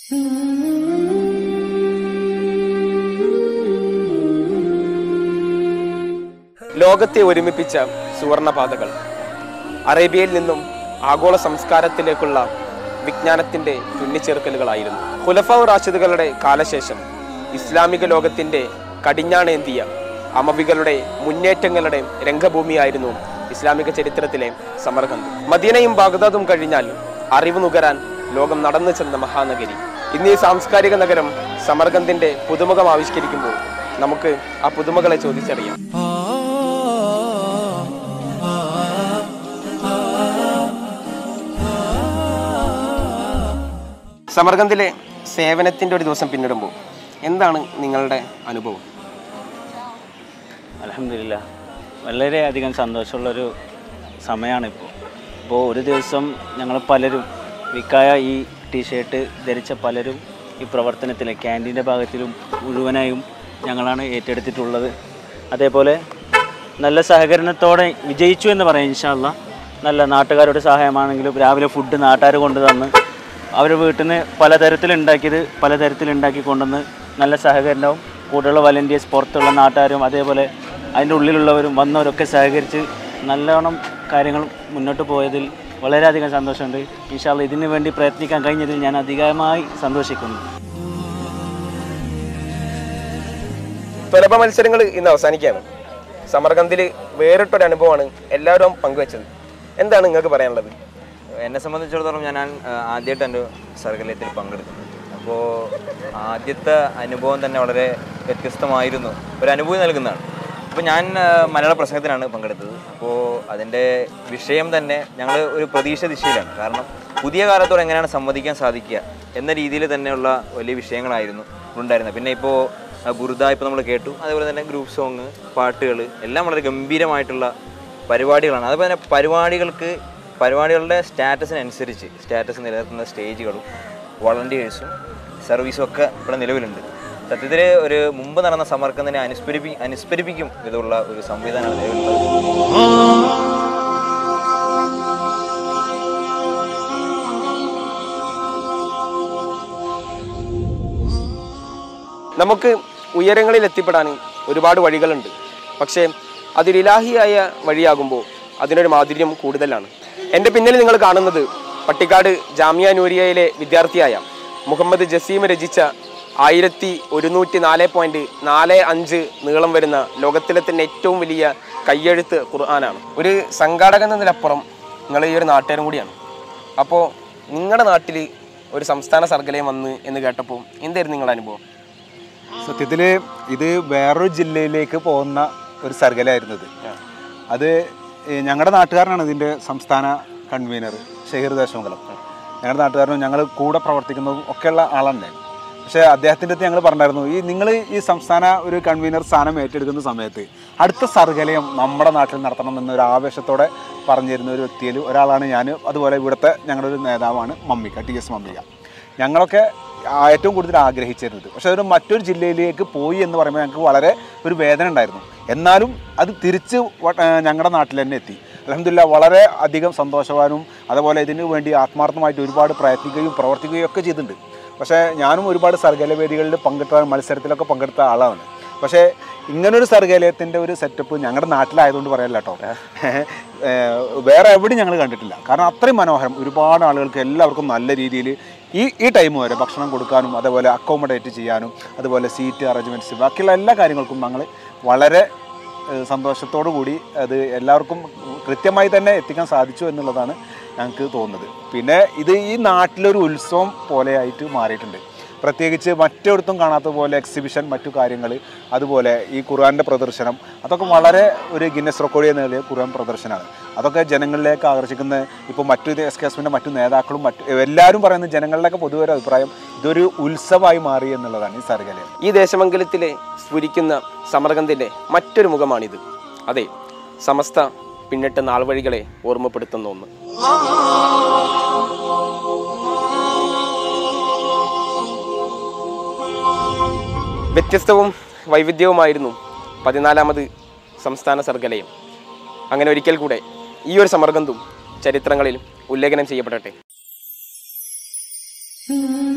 ലോകത്തെ ഒരുമിപ്പിച്ച സുവർണപാതകൾ അറേബ്യയിൽ നിന്നും ആഗോള സംസ്കാരത്തിലേക്കുള്ള വിജ്ഞാനത്തിന്റെ തുന്നിച്ചേർക്കലുകളായിരുന്നു ഖുലഫാവ് റാഷിദുകളുടെ കാലശേഷം ഇസ്ലാമിക ലോകത്തിന്റെ കടിഞ്ഞാണേന്തിയ അമവികളുടെ മുന്നേറ്റങ്ങളുടെ രംഗഭൂമിയായിരുന്നു ഇസ്ലാമിക ചരിത്രത്തിലെ സമർകന്ദ് മദീനയും ബാഗ്ദാദും കഴിഞ്ഞാൽ അറിവ് നുകരാൻ ലോകം നടന്നു ചെന്ന മഹാനഗരി ഇന്ന് ഈ സാംസ്കാരിക നഗരം സമർകന്ദിന്റെ പുതുമുഖം ആവിഷ്കരിക്കുമ്പോൾ നമുക്ക് ആ പുതുമകളെ ചോദിച്ചറിയാം സമർകന്ദിലെ സേവനത്തിന്റെ ഒരു ദിവസം പിന്നിടുമ്പോൾ എന്താണ് നിങ്ങളുടെ അനുഭവം അലഹമില്ല വളരെയധികം സന്തോഷമുള്ളൊരു സമയമാണിപ്പോൾ ഇപ്പോൾ ഒരു ദിവസം ഞങ്ങൾ പലരും വിക്കായ ഈ ടീഷർട്ട് ധരിച്ച പലരും ഈ പ്രവർത്തനത്തിൽ ക്യാൻറ്റീൻ്റെ ഭാഗത്തിലും മുഴുവനായും ഞങ്ങളാണ് ഏറ്റെടുത്തിട്ടുള്ളത് അതേപോലെ നല്ല സഹകരണത്തോടെ വിജയിച്ചു എന്ന് പറയാം ഇൻഷാല്ല നല്ല നാട്ടുകാരുടെ സഹായമാണെങ്കിലും രാവിലെ ഫുഡ് നാട്ടുകാർ കൊണ്ട് തന്ന് അവർ വീട്ടിൽ നിന്ന് പലതരത്തിലുണ്ടാക്കിയത് പലതരത്തിലുണ്ടാക്കി കൊണ്ടുവന്ന് നല്ല സഹകരണവും കൂടുതലുള്ള വളണ്ടിയേഴ്സ് പുറത്തുള്ള നാട്ടുകാരും അതേപോലെ അതിൻ്റെ ഉള്ളിലുള്ളവരും വന്നവരൊക്കെ സഹകരിച്ച് നല്ലോണം കാര്യങ്ങൾ മുന്നോട്ട് പോയതിൽ വളരെയധികം സന്തോഷമുണ്ട് ഇൻഷാല്ല ഇതിനു വേണ്ടി പ്രയത്നിക്കാൻ കഴിഞ്ഞതിൽ ഞാൻ അധികമായി സന്തോഷിക്കുന്നു തുലഭ മത്സരങ്ങൾ ഇന്ന് അവസാനിക്കുകയാണ് സമർകന്ദിൽ വേറിട്ടൊരു അനുഭവമാണ് എല്ലാവരും പങ്കുവച്ചത് എന്താണ് നിങ്ങൾക്ക് പറയാനുള്ളത് എന്നെ സംബന്ധിച്ചിടത്തോളം ഞാൻ ആദ്യമായിട്ട് എൻ്റെ സർഗലയത്തിൽ പങ്കെടുക്കുന്നത് അപ്പോൾ ആദ്യത്തെ അനുഭവം തന്നെ വളരെ വ്യത്യസ്തമായിരുന്നു ഒരു അനുഭൂതി നൽകുന്നതാണ് അപ്പോൾ ഞാൻ ആ, മലയാള പ്രസംഗത്തിനാണ് പങ്കെടുത്തത് അപ്പോൾ അതിൻ്റെ വിഷയം തന്നെ ഞങ്ങൾ ഒരു പ്രതീക്ഷ ദിശയിലാണ് കാരണം പുതിയ കാലത്തോട് എങ്ങനെയാണ് സംവദിക്കാൻ സാധിക്കുക എന്ന രീതിയിൽ തന്നെയുള്ള വലിയ വിഷയങ്ങളായിരുന്നു ഉണ്ടായിരുന്നത് പിന്നെ ഇപ്പോൾ ബുറുദ ഇപ്പോൾ നമ്മൾ കേട്ടു അതേപോലെ തന്നെ ഗ്രൂപ്പ് സോങ് പാട്ടുകൾ എല്ലാം വളരെ ഗംഭീരമായിട്ടുള്ള പരിപാടികളാണ് അതുപോലെ തന്നെ പരിപാടികൾക്ക് പരിപാടികളുടെ സ്റ്റാറ്റസിനനുസരിച്ച് സ്റ്റാറ്റസ് നിലനിർത്തുന്ന സ്റ്റേജുകളും വളണ്ടിയേഴ്സും സർവീസും ഒക്കെ ഇവിടെ നിലവിലുണ്ട് സത്യത്തിൽ ഒരു മുമ്പ് നടന്ന സമർക്കത്തിനെ അനുസ്മരിപ്പി അനുസ്മരിപ്പിക്കും വിധമുള്ള ഒരു സംവിധാനമാണ് നിലവിലുള്ളത് നമുക്ക് ഉയരങ്ങളിൽ എത്തിപ്പെടാൻ ഒരുപാട് വഴികളുണ്ട് പക്ഷേ അതിലിലാഹിയായ വഴിയാകുമ്പോൾ അതിനൊരു മാധുര്യം കൂടുതലാണ് എൻ്റെ പിന്നിൽ നിങ്ങൾ കാണുന്നത് പട്ടിക്കാട് ജാമിയ നൂരിയയിലെ വിദ്യാർത്ഥിയായ മുഹമ്മദ് ജസീം രചിച്ച ആയിരത്തി ഒരുന്നൂറ്റി നാല് പോയിന്റ് നാല് അഞ്ച് നീളം വരുന്ന ലോകത്തിലെ തന്നെ ഏറ്റവും വലിയ കയ്യെഴുത്ത് ഖുർആനാണ് ഒരു സംഘാടകൻ എന്നതിലപ്പുറം നിങ്ങൾ ഈ ഒരു നാട്ടുകാരും കൂടിയാണ് അപ്പോൾ നിങ്ങളുടെ നാട്ടിൽ ഒരു സംസ്ഥാന സർഗലയം വന്ന് എന്ന് കേട്ടപ്പോൾ എന്തായിരുന്നു നിങ്ങളുടെ അനുഭവം സത്യത്തിൽ ഇത് വേറൊരു ജില്ലയിലേക്ക് പോകുന്ന ഒരു സർഗലായിരുന്നു ഇത് അത് ഞങ്ങളുടെ നാട്ടുകാരനാണ് ഇതിൻ്റെ സംസ്ഥാന കൺവീനർ ഷഹീർ ദേശമംഗലം ഞങ്ങളുടെ നാട്ടുകാരനും ഞങ്ങൾ കൂടെ പ്രവർത്തിക്കുന്നതും ഒക്കെയുള്ള ആളാണ് പക്ഷേ അദ്ദേഹത്തിൻ്റെ അടുത്ത് ഞങ്ങൾ പറഞ്ഞായിരുന്നു ഈ നിങ്ങൾ ഈ സംസ്ഥാന ഒരു കൺവീനർ സ്ഥാനം ഏറ്റെടുക്കുന്ന സമയത്ത് അടുത്ത സർഗലയം നമ്മുടെ നാട്ടിൽ നടത്തണം എന്നൊരു ആവേശത്തോടെ പറഞ്ഞിരുന്ന ഒരു വ്യക്തിയിൽ ഒരാളാണ് ഞാൻ അതുപോലെ ഇവിടുത്തെ ഞങ്ങളുടെ ഒരു നേതാവാണ് മമ്മിക്ക ടി എസ് മമ്മിക്ക ഞങ്ങളൊക്കെ ആ ഏറ്റവും കൂടുതൽ ആഗ്രഹിച്ചിരുന്നത് പക്ഷെ അതൊരു മറ്റൊരു ജില്ലയിലേക്ക് പോയി എന്ന് പറയുമ്പോൾ ഞങ്ങൾക്ക് വളരെ ഒരു വേദന ഉണ്ടായിരുന്നു എന്നാലും അത് തിരിച്ച് വ- ആ, ഞങ്ങളുടെ നാട്ടിൽ തന്നെ എത്തി അലഹമില്ല വളരെ അധികം സന്തോഷവാനും അതുപോലെ ഇതിനു വേണ്ടി ആത്മാർത്ഥമായിട്ട് ഒരുപാട് പ്രയത്നിക്കുകയും പ്രവർത്തിക്കുകയും ഒക്കെ ചെയ്തിട്ടുണ്ട് പക്ഷേ ഞാനും ഒരുപാട് സർഗല വേദികളിൽ പങ്കെടുത്ത മത്സരത്തിലൊക്കെ പങ്കെടുത്ത ആളാണ് പക്ഷേ ഇങ്ങനൊരു സർഗാലയത്തിൻ്റെ ഒരു സെറ്റപ്പ് ഞങ്ങളുടെ നാട്ടിലായതുകൊണ്ട് പറയല്ല കേട്ടോ ഏഹ് വേറെ എവിടെയും ഞങ്ങൾ കണ്ടിട്ടില്ല കാരണം അത്രയും മനോഹരം ഒരുപാട് ആളുകൾക്ക് എല്ലാവർക്കും നല്ല രീതിയിൽ ഈ ഈ ടൈം വരെ ഭക്ഷണം കൊടുക്കാനും അതേപോലെ അക്കോമഡേറ്റ് ചെയ്യാനും അതുപോലെ സീറ്റ് അറേഞ്ച്മെൻറ്റ്സ് ബാക്കിയുള്ള എല്ലാ കാര്യങ്ങൾക്കും ഞങ്ങൾ വളരെ ഏഹ് സന്തോഷത്തോടു കൂടി അത് എല്ലാവർക്കും കൃത്യമായി തന്നെ എത്തിക്കാൻ സാധിച്ചു എന്നുള്ളതാണ് ഞങ്ങൾക്ക് തോന്നുന്നത് പിന്നെ ഇത് ഈ നാട്ടിലൊരു ഉത്സവം പോലെയായിട്ട് മാറിയിട്ടുണ്ട് പ്രത്യേകിച്ച് മറ്റൊരിടത്തും കാണാത്ത പോലെ എക്സിബിഷൻ മറ്റു കാര്യങ്ങൾ അതുപോലെ ഈ ഖുർആൻ്റെ പ്രദർശനം അതൊക്കെ വളരെ ഒരു ഗിന്നസ് റെക്കോർഡ് ചെയ്യുന്ന നേടിയ ഖുർആൻ പ്രദർശനമാണ് അതൊക്കെ ജനങ്ങളിലേക്ക് ആകർഷിക്കുന്ന ഇപ്പോൾ മറ്റു എസ് കെ എസിൻ്റെ മറ്റു നേതാക്കളും മറ്റു എല്ലാവരും പറയുന്ന ജനങ്ങളുടെയൊക്കെ പൊതുവെ ഒരു അഭിപ്രായം ഇതൊരു ഉത്സവമായി മാറി എന്നുള്ളതാണ് ഈ സർഗലയം ഈ ദേശമംഗലത്തിലെ സ്ഫുരിക്കുന്ന സമരകന്തിൻ്റെ മറ്റൊരു മുഖമാണിത് അതെ സമസ്ത പിന്നിട്ട നാൾവഴികളെ ഓർമ്മപ്പെടുത്തുന്ന ഒന്ന് വ്യത്യസ്തവും വൈവിധ്യവുമായിരുന്നു പതിനാലാമത് സംസ്ഥാന സർഗലയം അങ്ങനെ ഒരിക്കൽ കൂടെ ഈ ഒരു സമർഗന്തും ചരിത്രങ്ങളിൽ ഉല്ലേഖനം ചെയ്യപ്പെടട്ടെ Mm-hmm.